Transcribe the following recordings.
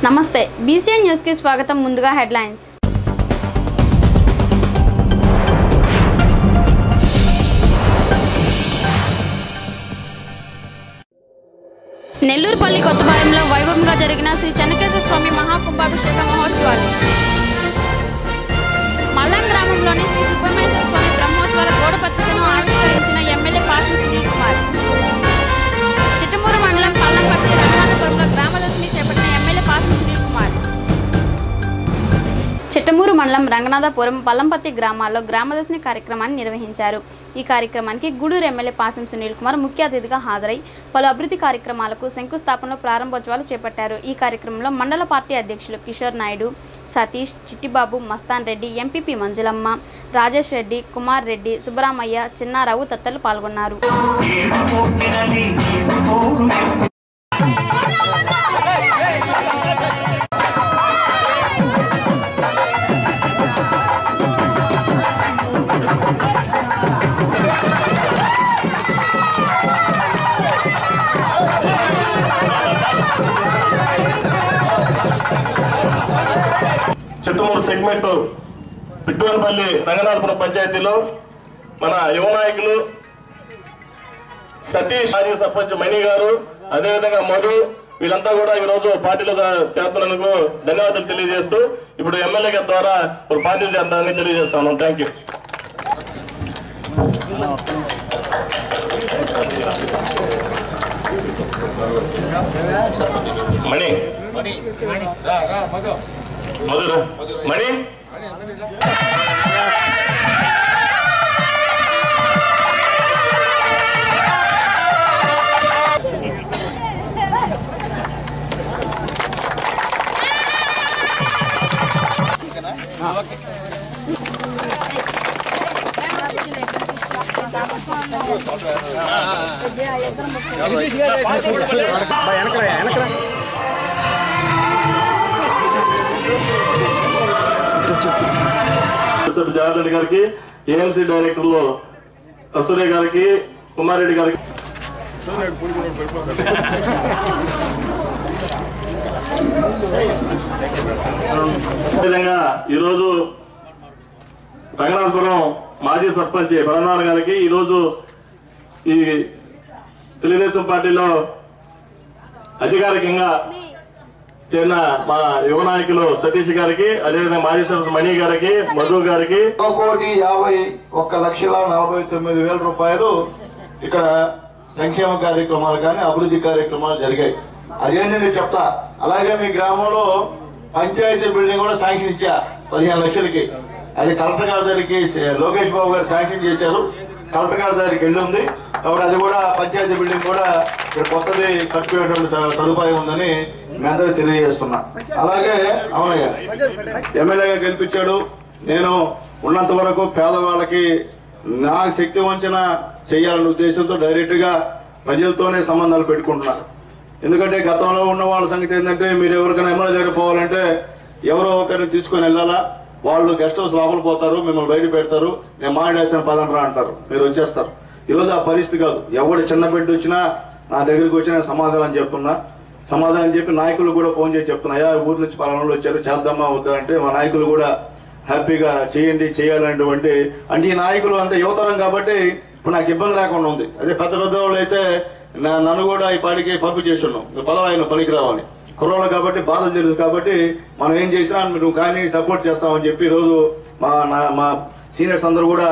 నమస్తే బీసీఎన్ న్యూస్కి స్వాగతం ముందుగా హెడ్లైన్స్ నెల్లూరుపల్లి కొత్తపాలెంలో వైభవంగా జరిగిన శ్రీ చెన్నకేశ్వర స్వామి మహాకుంభాభిషేక మహోత్సవాలు మల్లం గ్రామంలోని శ్రీ సుబ్రహ్మణ్యేశ్వర స్వామి బ్రహ్మోత్సవాల గోడ పత్రికను ఆవిష్కరించిన ఎమ్మెల్యే పాసం సునీల్ కుమార్ చిట్టమూరు మండలం పల్లంపర్తి రఘునాథపురంలో గ్రామదర్శిని చేపట్టిన ఎమ్మెల్యే పాసం సునీల్ కుమార్ చిట్టమూరు మండలం రంగనాథపురం పల్లంపత్తి గ్రామాల్లో గ్రామదర్శిని కార్యక్రమాన్ని నిర్వహించారు ఈ కార్యక్రమానికి గూడూరు ఎమ్మెల్యే పాసం సునీల్ కుమార్ ముఖ్య అతిథిగా హాజరై పలు అభివృద్ధి కార్యక్రమాలకు శంకుస్థాపనలో ప్రారంభోత్సవాలు చేపట్టారు ఈ కార్యక్రమంలో మండల పార్టీ అధ్యక్షులు కిషోర్ నాయుడు సతీష్ చిట్టిబాబు మస్తాన్ రెడ్డి ఎంపీపీ మంజులమ్మ రాజేష్ రెడ్డి కుమార్ రెడ్డి సుబ్బరామయ్య చిన్నారావు తదితరులు పాల్గొన్నారు చిత్తమూరు సెగ్మెంట్ పిట్టువనపల్లి రంగనాథపురం పంచాయతీలో మన యువ నాయకులు సతీష్ మాజీ సర్పంచ్ మణి గారు అదేవిధంగా మధు వీళ్ళంతా కూడా ఈ రోజు పార్టీలో దా- చేస్తున్నందుకు ధన్యవాదాలు తెలియజేస్తూ ఇప్పుడు ఎమ్మెల్యే గారి ద్వారా ఒక పార్టీలు చేస్తామని తెలియజేస్తాను థ్యాంక్ యూ మణి మధురా మణి జోసెఫ్ జవహర్ గారికి ఏఎంసీ డైరెక్టర్లు కస్తూరి గారికి కుమారెడ్డి గారికి అదేవిధంగా ఈరోజు రంగనాథపురం మాజీ సర్పంచ్ బలనాథ్ గారికి ఈరోజు ఈ తెలుగుదేశం పార్టీలో అధికారికంగా చేరిన మా యువ నాయకులు సతీష్ గారికి అదేవిధంగా మాజీ సర్పంచ్ మణి గారికి మధు గారికి ఒక కోటి యాభై ఒక్క లక్షల నలభై తొమ్మిది వేల రూపాయలు ఇక్కడ సంక్షేమ కార్యక్రమాలు కానీ అభివృద్ధి కార్యక్రమాలు జరిగాయి అదేంటి నేను చెప్తా అలాగే మీ గ్రామంలో పంచాయతీ బిల్డింగ్ కూడా శాంక్షన్ ఇచ్చా పదిహేను లక్షలకి అది కలెక్టర్ గారి దగ్గరికి లోకేష్ బాబు గారు శాంక్షన్ చేశారు కలెక్టర్ గారి దగ్గరికి వెళ్ళి ఉంది కాబట్టి అది కూడా పంచాయతీ బిల్డింగ్ కూడా ఇక్కడ కొత్తది కట్టుకునేటువంటి స- సదుపాయం ఉందని మీ అందరికీ తెలియజేస్తున్నా అలాగే అవునయ్యా ఎమ్మెల్యేగా గెలిపించాడు నేను ఉన్నంత వరకు పేదవాళ్ళకి నా శక్తి వంచన చేయాలనే ఉద్దేశంతో డైరెక్ట్ గా ప్రజలతోనే సంబంధాలు పెట్టుకుంటున్నా ఎందుకంటే గతంలో ఉన్న వాళ్ళ సంగతి ఏంటంటే మీరు ఎవరికైనా ఎమ్మెల్యే దగ్గర పోవాలంటే ఎవరో ఒకరిని తీసుకొని వెళ్ళాలా వాళ్ళు గెస్ట్ హౌస్ లోపల పోతారు మిమ్మల్ని బయట పెడతారు నేను మాట్లాడేసిన పదం రా అంటారు మీరు వచ్చేస్తారు ఈరోజు ఆ పరిస్థితి కాదు ఎవడు చిన్న బిడ్డ వచ్చినా నా దగ్గరికి వచ్చినా సమాధానం చెప్తున్నా సమాధానం చెప్పి నాయకులు కూడా ఫోన్ చేసి చెప్తున్నా "అయ్యా, ఊరు నుంచి పలానా వచ్చారు చేద్దామా వద్దా అంటే మా నాయకులు కూడా హ్యాపీగా చేయండి చేయాలనేటువంటి అంటే ఈ నాయకులు అంటే యువతరం కాబట్టి ఇప్పుడు నాకు ఇబ్బంది లేకుండా ఉంది అదే పెద్ద పెద్ద వాళ్ళు అయితే నా- నన్ను కూడా ఈ పాటికి పంపు చేస్తున్నాం పదవాయిన పనికి రావాలి కుర్రోళ్ళు కాబట్టి బాధలు తెలుసు కాబట్టి మనం ఏం చేసినా నువ్వు కానీ సపోర్ట్ చేస్తామని చెప్పి ఈరోజు మా నా- మా సీనియర్స్ అందరూ కూడా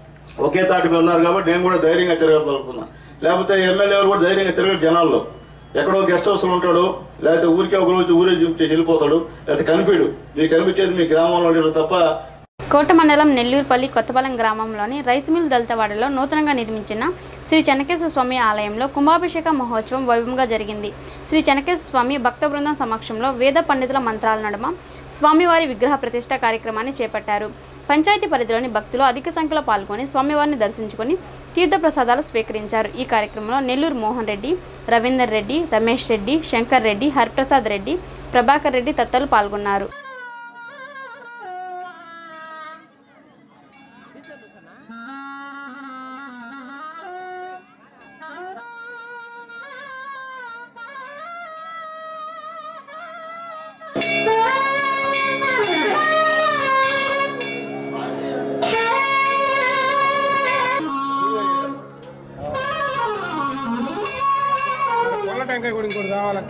ఒకే తాటి మీద ఉన్నారు కాబట్టి నేను కూడా ధైర్యంగా తిరగలుగుతున్నా లేకపోతే ఎమ్మెల్యే ఎవరు కూడా ధైర్యంగా తిరగడు జనాల్లో ఎక్కడో గెస్ట్ హౌస్ లో ఉంటాడు లేకపోతే ఊరికే ఒక రోజు ఊరే చూపించేసి వెళ్ళిపోతాడు లేకపోతే కనిపించడు మీకు కనిపించేది మీ గ్రామంలో ఉండేది తప్ప కోట మండలం నెల్లూరుపల్లి కొత్తపాలెం గ్రామంలోని రైస్ మిల్ దళితవాడలో నూతనంగా నిర్మించిన శ్రీ చెన్నకేశ్వర స్వామి ఆలయంలో కుంభాభిషేక మహోత్సవం వైభవంగా జరిగింది శ్రీ చెన్నకేశ్వర స్వామి భక్త బృందం సమక్షంలో వేద పండితుల మంత్రాల నడుమ స్వామివారి విగ్రహ ప్రతిష్ట కార్యక్రమాన్ని చేపట్టారు పంచాయతీ పరిధిలోని భక్తులు అధిక సంఖ్యలో పాల్గొని స్వామివారిని దర్శించుకొని తీర్థప్రసాదాలు స్వీకరించారు ఈ కార్యక్రమంలో నెల్లూరు మోహన్ రెడ్డి రవీందర్ రెడ్డి రమేష్ రెడ్డి శంకర్ రెడ్డి హరిప్రసాద్ రెడ్డి ప్రభాకర్ రెడ్డి తదితరులు పాల్గొన్నారు టెంకాయ కూడా ఇంకోటి కావాలి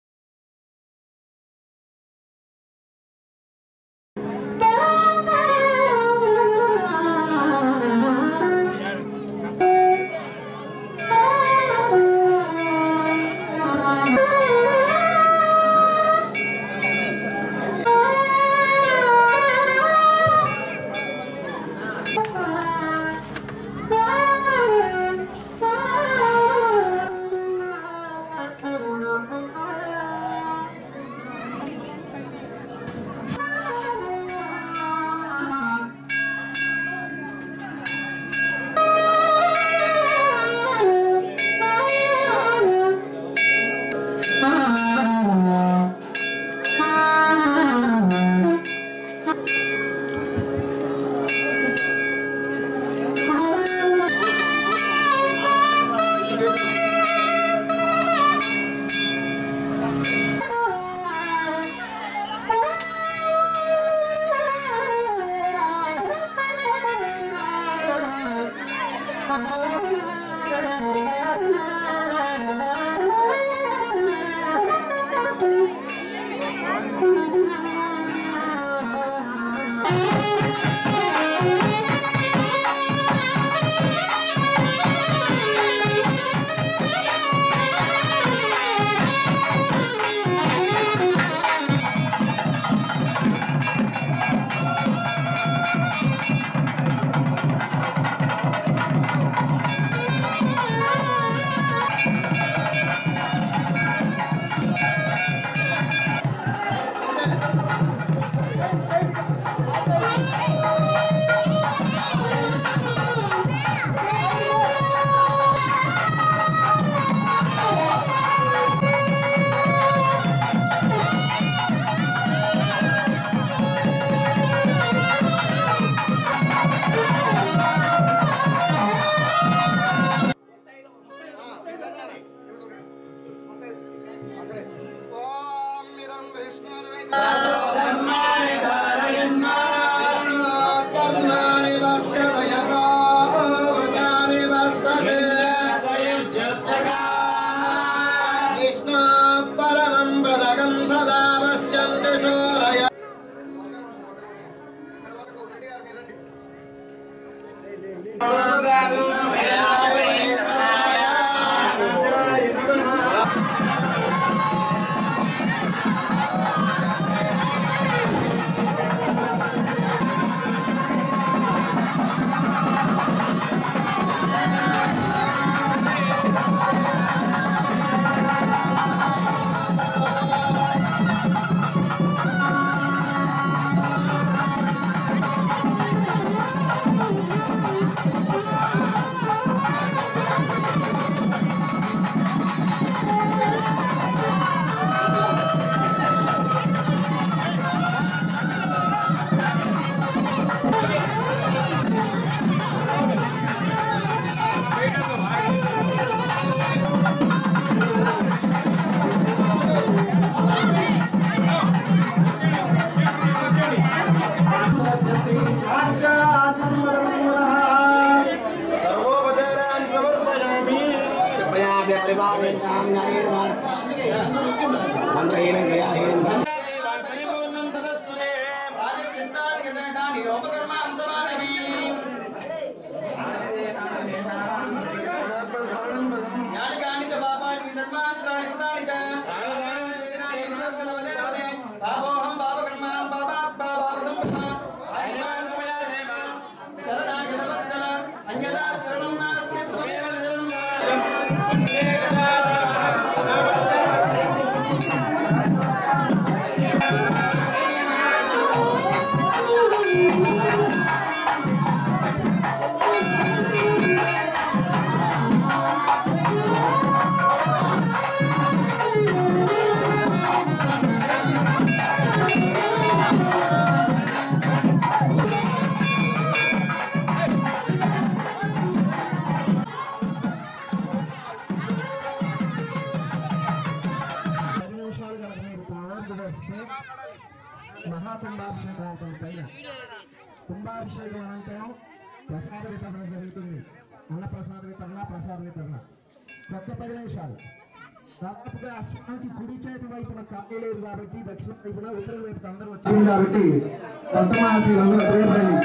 విష్ణు పరమం పదకం సదా పశ్యంతి సూరయ పది నిమిషాలు కనుక మీరు పావర్లు వేస్తే మహాకుంభాభిషేకం అవుతుంది పైన కుంభాభిషేకం అనంతరం ప్రసాద వితరణ జరుగుతుంది అన్న ప్రసాద వితరణ ప్రసాద వితరణ ఒక్క పది నిమిషాలు దాదాపుగా స్వామికి కుడి చేతి వైపున ఖాళీ లేదు కాబట్టి దక్షిణ వైపున ఉత్తర వైపున అందరూ వచ్చారు కాబట్టి కొత్త మహాశీలందరూ ప్రేమ రండి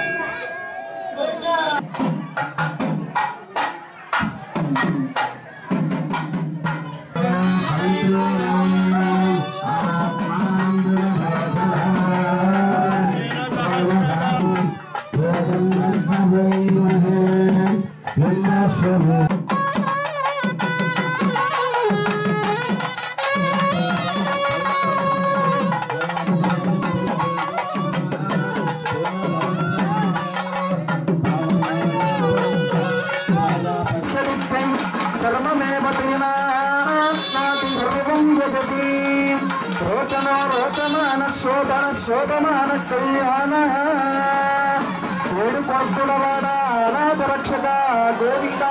సర్వమేవ నాటి సర్వం జగతి రోచన రోచమాన శోభన శోభమాన కళ్యాణ ఏడు కొడుకుడవాడ అనాథ రక్షక గోవింద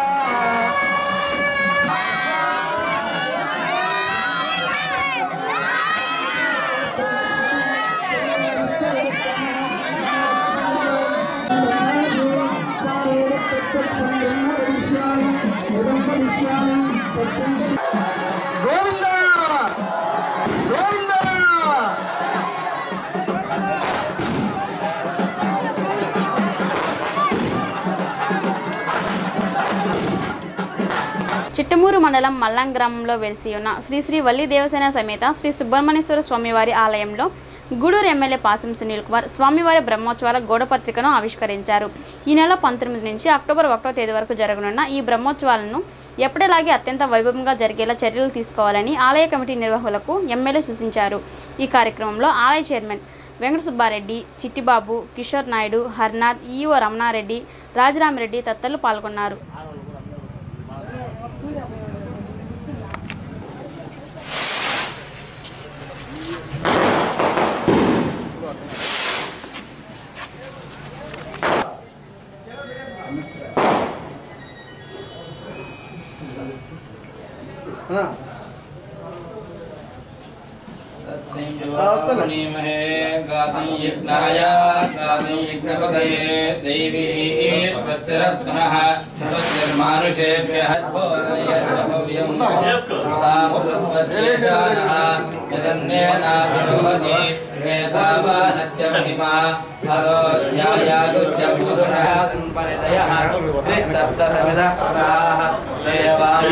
గోవింద గోవింద చిట్టమూరు మండలం మల్లం గ్రామంలో వెలిసి ఉన్న శ్రీ శ్రీ వల్లి దేవసేన సమేత శ్రీ సుబ్రహ్మణ్యేశ్వర స్వామివారి ఆలయంలో గూడూరు ఎమ్మెల్యే పాసం సునీల్ కుమార్ స్వామివారి బ్రహ్మోత్సవాల గోడపత్రికను ఆవిష్కరించారు ఈ నెల పంతొమ్మిది నుంచి అక్టోబర్ ఒకటో తేదీ వరకు జరగనున్న ఈ బ్రహ్మోత్సవాలను ఎప్పటిలాగే అత్యంత వైభవంగా జరిగేలా చర్యలు తీసుకోవాలని ఆలయ కమిటీ నిర్వాహకులకు ఎమ్మెల్యే సూచించారు ఈ కార్యక్రమంలో ఆలయ చైర్మన్ వెంకట సుబ్బారెడ్డి చిట్టిబాబు కిషోర్ నాయుడు హర్నాథ్ ఈఓ రమణారెడ్డి రాజరామిరెడ్డి తదితరులు పాల్గొన్నారు ीमहे गातियज्ञाय गातियज्ञपदये देवी स्वस्तिरस्तनः स्वस्तिर्मानुषेभ्यः बोधयद्भव्यम् यदन्येनाभिभवति वेदावानस्य महिमा अदोध्यायायुष्य पुरुषः सम्परितयः त्रिसप्तसमितः पुराः देवाय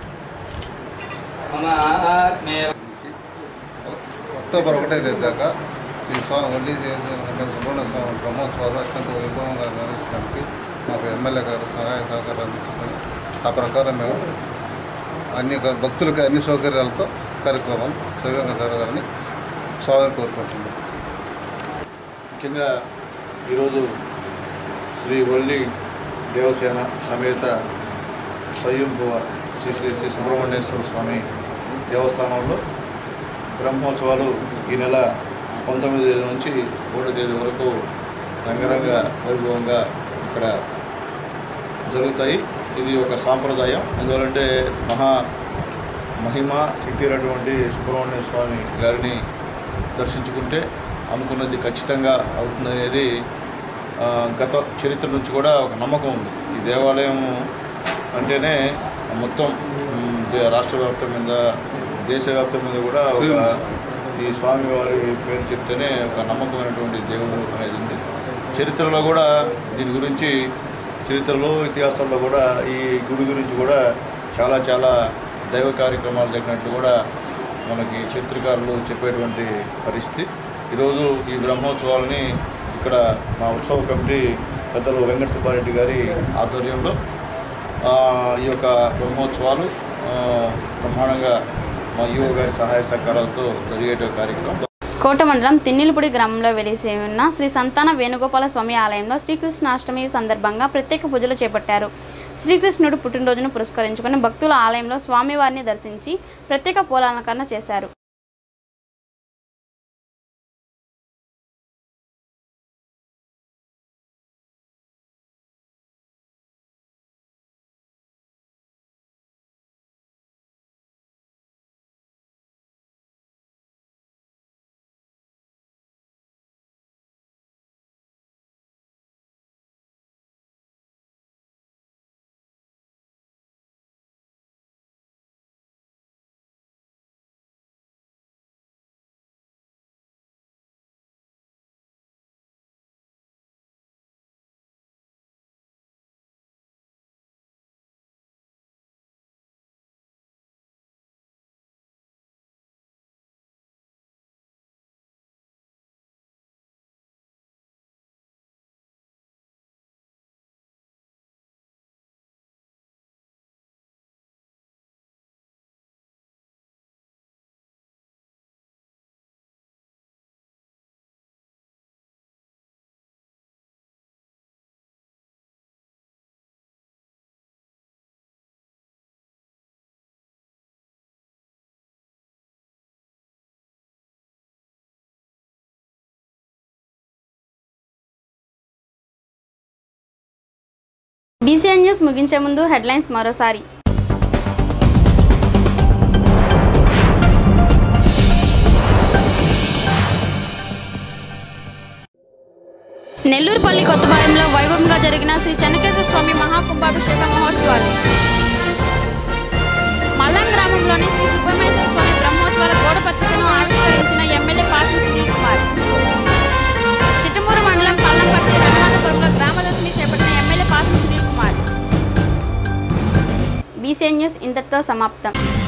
मम आत्मेव అక్టోబర్ ఒకటో తేదీ దాకా ఈ స్వామి వల్లి దేవసేన సుబ్రహ్మణ్య స్వామి బ్రహ్మోత్సవాలు అత్యంత వైభవంగా నిర్వహించడానికి మాకు ఎమ్మెల్యే గారు సహాయ సహకారాలు అందించడం ఆ ప్రకారం మేము అన్ని భక్తులకి అన్ని సౌకర్యాలతో కార్యక్రమాలు సవ్యంగా జరగాలని స్వామిని కోరుకుంటున్నాం ముఖ్యంగా ఈరోజు శ్రీ వల్లి దేవసేన సమేత స్వయంభువ శ్రీ శ్రీ శ్రీ సుబ్రహ్మణ్యేశ్వర స్వామి దేవస్థానంలో బ్రహ్మోత్సవాలు ఈ నెల పంతొమ్మిది తేదీ నుంచి ఒకటో తేదీ వరకు రంగరంగ వైభవంగా ఇక్కడ జరుగుతాయి ఇది ఒక సాంప్రదాయం ఎందువలంటే మహా మహిమ శక్తి అయినటువంటి సుబ్రహ్మణ్య స్వామి గారిని దర్శించుకుంటే అనుకున్నది ఖచ్చితంగా అవుతుందనేది ఆ, గత చరిత్ర నుంచి కూడా ఒక నమ్మకం ఉంది ఈ దేవాలయం అంటేనే మొత్తం మ్, దే- రాష్ట్ర వ్యాప్తం మీద దేశవ్యాప్తం మీద కూడా ఒక ఈ స్వామి వారి పేరు చెప్తేనే ఒక నమ్మకమైనటువంటి దేవుడు అనేది ఉంది చరిత్రలో కూడా దీని గురించి చరిత్రలో ఇతిహాసాల్లో కూడా ఈ గుడి గురించి కూడా చాలా చాలా దైవ కార్యక్రమాలు జరిగినట్లు కూడా మనకి చరిత్రకారులు చెప్పేటువంటి పరిస్థితి ఈరోజు ఈ బ్రహ్మోత్సవాలని ఇక్కడ మా ఉత్సవ కమిటీ పెద్దలు వెంకట సుబ్బారెడ్డి గారి ఆధ్వర్యంలో ఆ, ఈ యొక్క బ్రహ్మోత్సవాలు ఆ, బ్రహ్మాండంగా మా యువ గారి సహాయ సహకారాలతో జరిగే కార్యక్రమం కోట మండలం తిన్నిలపూడి గ్రామంలో వెలిసి ఉన్న శ్రీ సంతాన వేణుగోపాల స్వామి ఆలయంలో శ్రీకృష్ణాష్టమి సందర్భంగా ప్రత్యేక పూజలు చేపట్టారు శ్రీకృష్ణుడు పుట్టినరోజును పురస్కరించుకొని భక్తుల ఆలయంలో స్వామివారిని దర్శించి ప్రత్యేక పూలాలంకరణ చేశారు బీసీఎన్ న్యూస్ ముగించే ముందు హెడ్లైన్స్ మరోసారి నెల్లూరుపల్లి కొత్తపాలెంలో వైభవంగా జరిగిన శ్రీ చెన్నకేశ్వర స్వామి మహాకుంభాభిషేక మహోత్సవాలు మల్లం గ్రామంలోని శ్రీ సుబ్రహ్మణ్యేశ్వర స్వామి బ్రహ్మోత్సవాల గోడ పత్రికను ఆవిష్కరించిన ఎమ్మెల్యే పాసం సునీల్ కుమార్ చిట్టమూరు మండలం పల్లంపర్తి రంగనాథపురంలో గ్రామ దర్శిని చేపట్టిన ఎమ్మెల్యే పాసం సునీల్ కుమార్ బీసీఎన్ న్యూస్ ఇంతటితో సమాప్తం